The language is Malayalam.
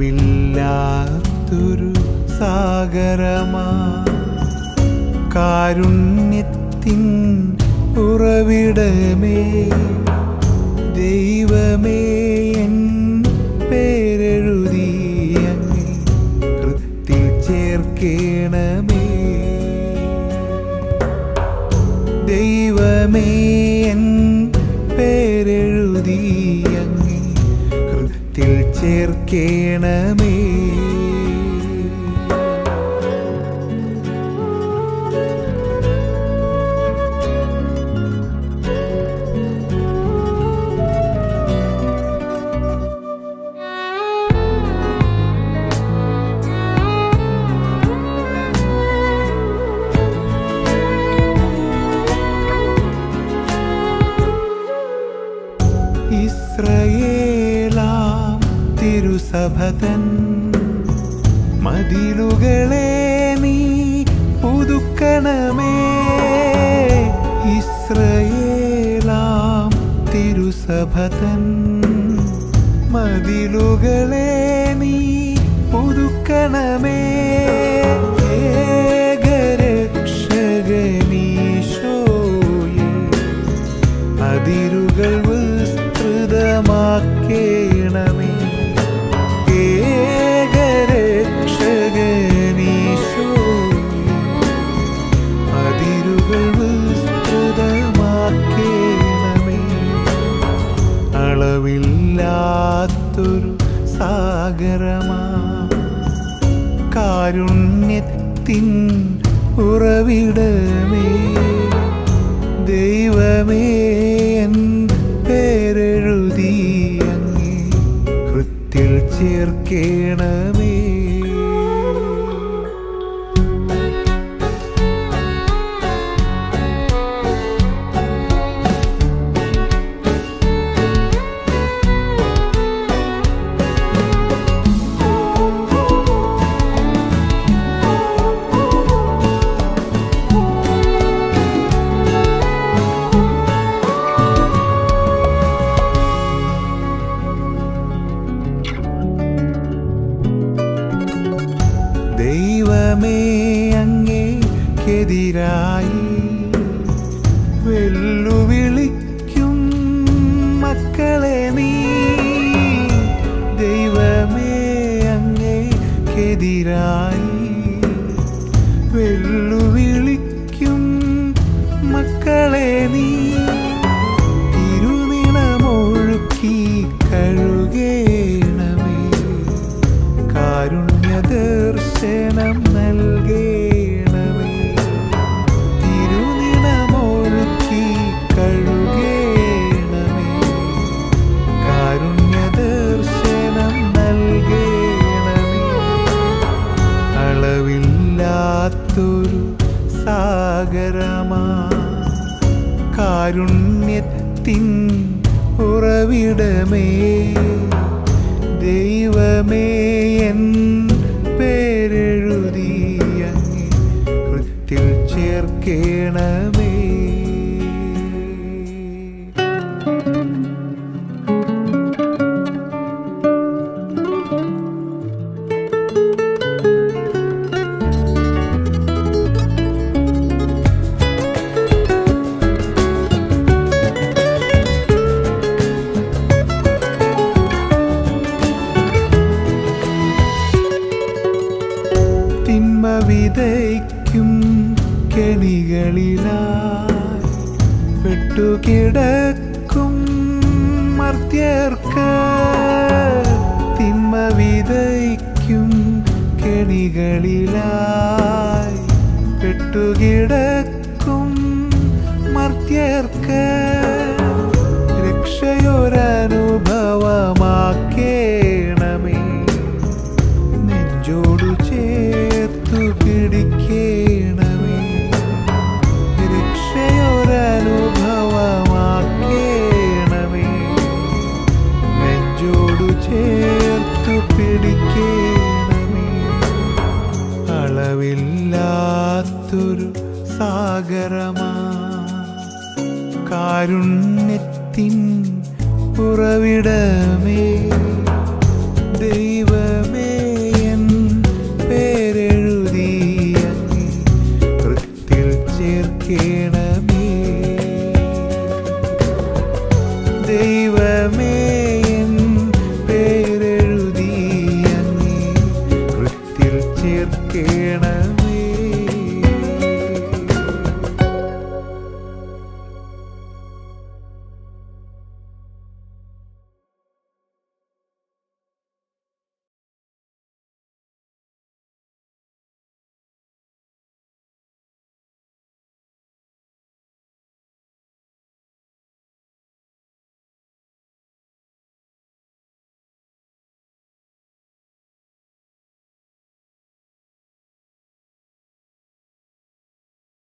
അളവില്ലാത്തൊരു സാഗരമാ കാരുണ്യത്തിൻ ഉറവിടമേ ദൈവമേ എൻ പേരെഴുതി അങ്ങേ കൃത്തിൽ ചേർക്കേണമേ ദൈവമേ എൻ പേരെഴുതി അങ്ങേ കൃത്തിൽ ചേർക്കേണമേ ഇസ്രയേലാം തിരുസഭതൻ മതിലുകളെ നീ പുതുക്കണമേ ഇസ്രയേലാം തിരുസഭതൻ മതിലുകളെ നീ പുതുക്കണമേ ഏകരക്ഷകനീശോയേ അതിരുകൾ വിസ്തൃതമാക്കേണമേ ഏകരക്ഷകനീശോ അതിരുകൾ വിസ്തൃതമാക്കേണമേ അളവില്ലാത്തൊരു സാഗരമാ കാരുണ്യത്തിൻ ഉറവിടമേ ദൈവമേ എൻ പേരെഴുതി അങ്ങേ കൃത്തിൽ ചേർക്കേണമേ ദൈവമേ അങ്ങേക്കെതിരായി വെല്ലുവിളിക്കും മക്കളെ നീ ദൈവമേ അങ്ങേക്കെതിരായി വെല്ലുവിളിക്കും മക്കളെ നീ തിരുനിണമൊഴുക്കി കഴുകേണമേ കാരുണ്യ ദർശനം നൽകേണമേ തിരുനിണമൊഴുക്കി കഴുകേണമേ കാരുണ്യ ദർശനം നൽകേണമേ അളവില്ലാത്തൊരു സാഗരമാ കാരുണ്യത്തിൻ ഉറവിടമേ ദൈവമേ എൻ പേരെഴുതി അങ്ങേ കൃത്തിൽ ചേർക്കേണമേ തിന്മ വിതയ്ക്കും കെണികളിലായി പെട്ടുകിടക്കും മർത്യർക്ക് തിന്മ വിതയ്ക്കും കെണികളിലായി പെട്ടുകിടക്കും മർത്യർക്ക് രക്ഷയൊരനുഭവമാക്കേണമേ നെഞ്ചോടു ചേർത്തു പിടിക്കേണമേ രക്ഷയൊരനുഭവമാക്കേണമേ നെഞ്ചോടു ചേർത്തു പിടിക്കേണമേ അളവില്ലാത്തൊരു സാഗരമാ കാരുണ്യത്തിൻ ഉറവിടമേ ദൈവമേ എൻ പേരെഴുതി അങ്ങേ കൃത്തിൽ ചേർക്കേണമേ ദൈവമേ